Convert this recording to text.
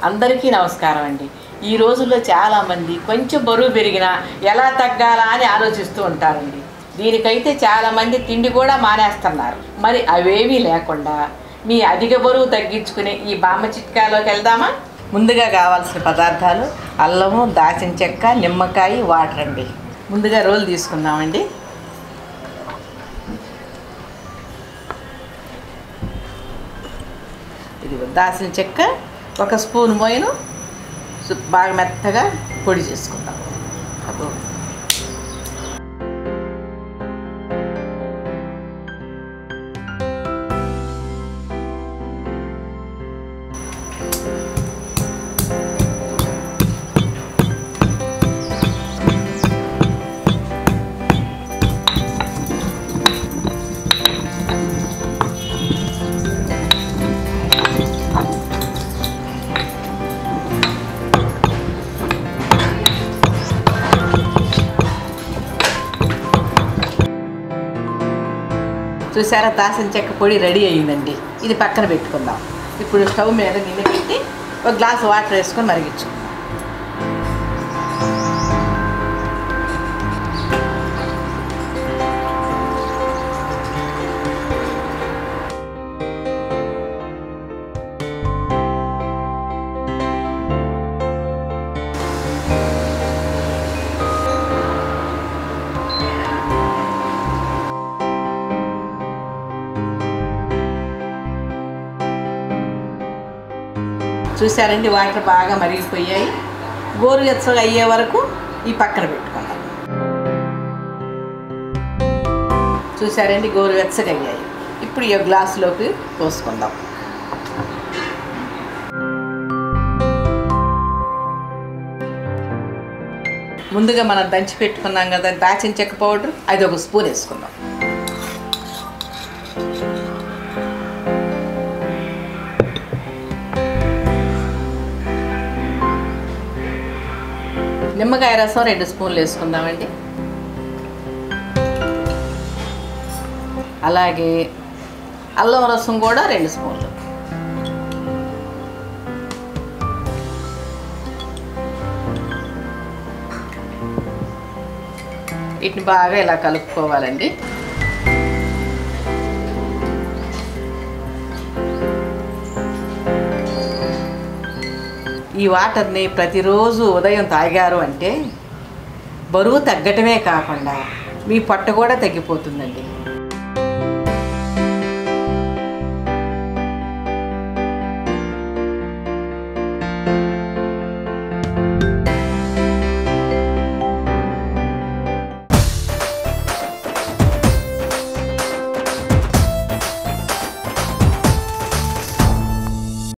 అందరికీ నమస్కారం అండి ఈ రోజుల్లో చాలామంది కొంచెం బరువు పెరిగినా ఎలా తగ్గాలా అని ఆలోచిస్తూ ఉంటారండి దీనికైతే చాలామంది తిండి కూడా మానేస్తున్నారు మరి అవేమీ లేకుండా మీ అధిక బరువు తగ్గించుకునే ఈ బామ్మ చిట్కాలోకి వెళ్దామా ముందుగా కావాల్సిన పదార్థాలు అల్లము దాచిన చెక్క నిమ్మకాయ వాటర్ అండి ముందుగా రోలు తీసుకుందామండి ఇది దాసిన చెక్క ఒక స్పూన్ మోయను సు- బాగా మెత్తగా పొడి చేసుకుందాం అప్పుడు చూసారా దాసిన చెక్క పొడి రెడీ అయ్యిందండి ఇది పక్కన పెట్టుకుందాం ఇప్పుడు స్టవ్ మీద గిన్నె పెట్టి ఒక గ్లాస్ వాటర్ వేసుకొని మరిగించుకుందాం చూసారండి వాటర్ బాగా మరిగిపోయాయి గోరువెచ్చగా అయ్యే వరకు ఈ పక్కన పెట్టుకుందాం చూసారండి గోరువెచ్చగా అయ్యాయి ఇప్పుడు ఈ గ్లాసులోకి పోసుకుందాం ముందుగా మనం దంచి పెట్టుకున్నాం కదా దాచిన చెక్క పౌడర్ అది ఒక స్పూన్ వేసుకుందాం నిమ్మకాయ రసం రెండు స్పూన్లు వేసుకుందామండి అలాగే అల్లం రసం కూడా రెండు స్పూన్లు వీటిని బాగా ఇలా కలుపుకోవాలండి ఈ వాటర్ని ప్రతిరోజు ఉదయం తాగారు అంటే బరువు తగ్గటమే కాకుండా మీ పొట్ట కూడా తగ్గిపోతుందండి